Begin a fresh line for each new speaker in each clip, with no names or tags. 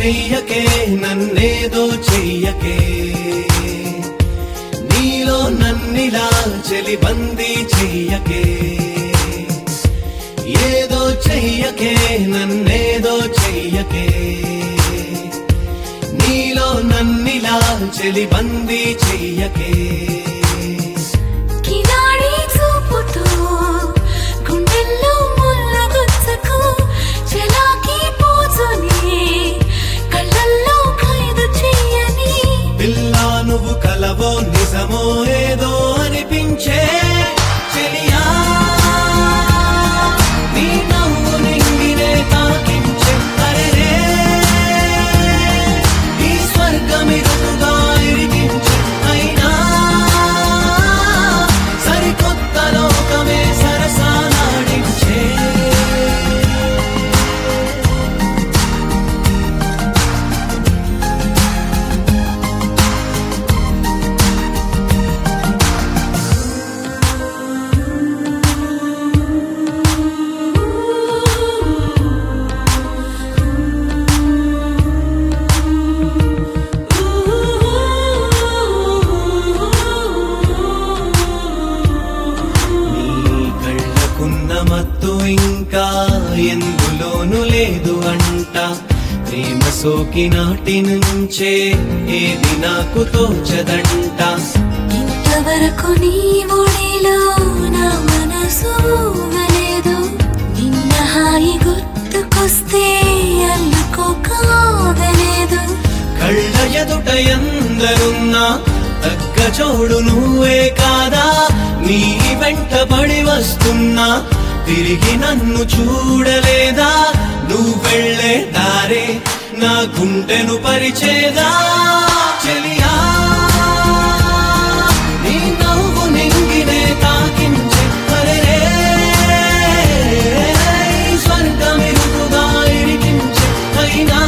చెయ్యకే నన్నేదో చెయ్యకే నీలో నన్నిలా చెలిబందీ చెయ్యకే ఏదో చెయ్యకే నన్నేదో చెయ్యకే నీలో నన్నిలా చెలిబందీ చెయ్యకే
కిలాడి చూపుతో గుండెల్లో ముళ్ళ గుచ్చకు చెలాకి పోజుని కళ్ళల్లో ఖైదు చెయ్యని
పిల్లా నువ్వు కలవో నిజమో ఏదో అనిపించే చెలియా నీ నవ్వు నింగినే తాకించే అరెరే ఈ స్వర్గమిరుగా ఇరిగించే అయినా సరికొత్త లోకమే సరసాలాడించే నీ కళ్ళకున్న మత్తు ఇంకా ఎందులోనూ లేదు అంట ప్రేమ సోకి నాటి నుంచే ఏది నాకు తోచదంట
ఇంతవరకు నీ ఒడిలో నా మనసు ఊగలేదు నిన్న హాయి గుర్తుకొస్తే అల్లుకోకాగలేదు
కళ్ళ ఎదుట ఎందరున్నా తగ్గ చోడు నువ్వే కాదా నీ వెంట పడి వస్తున్నా తిరిగి నన్ను చూడలేదా నువ్వు వెళ్ళే దారే నా గుండెను పరిచేదా చెలియా నీ నవ్వు నింగినే తాకించే అరెరే స్వర్గమిరుగా ఇరికించే అయినా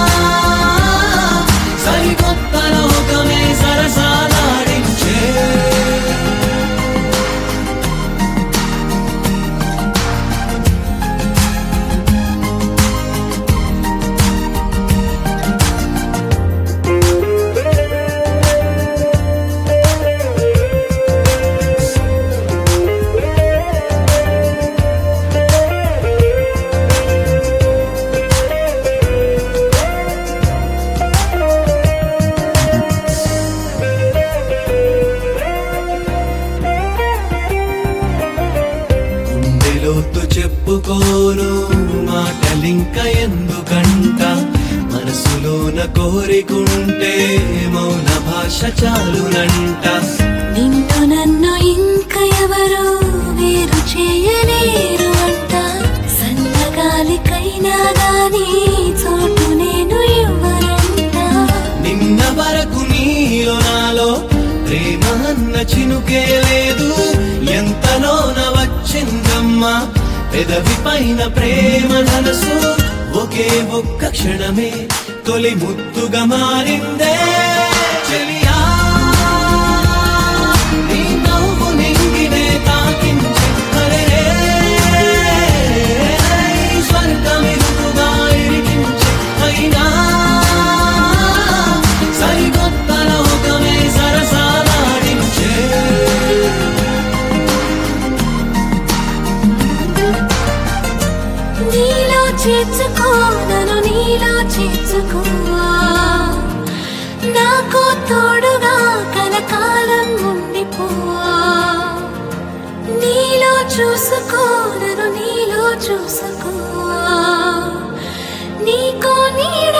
సరికొత్త లోకమే సరసాలాడించే గుండెలోతు చెప్పుకోను మాటలింక ఎందుకంట మనసులోన కోరికుంటే మౌన భాష చాలునంట
నిన్ను నన్ను ఇంక ఎవరు వేరు చేయలేరు అంట సన్నగాలికైనా గాని చోటు నేను ఇవ్వనంట
నిన్న వరకు నీలో నాలో ప్రేమ అన్న చినుకే లేదు ఎంతలోన వచ్చిందమ్మా పెదవి పైన ప్రేమ మనసు ఒకే ఒక్క క్షణమే తొలి ముద్దుగా మారిందే చెలియా నీ నవ్వు నింగినే తాకించే అరెరే స్వర్గమిరుగా ఇరికించే అయినా సరికొత్త లోకమే సరసాలాడించే
నీలో చేర్చుకో నన్ను నీలో చేర్చుకో నాకు తోడుగా కలకాలం ఉండిపో నీలో చూసుకో నన్ను నీలో చూసుకో నీకో నీడ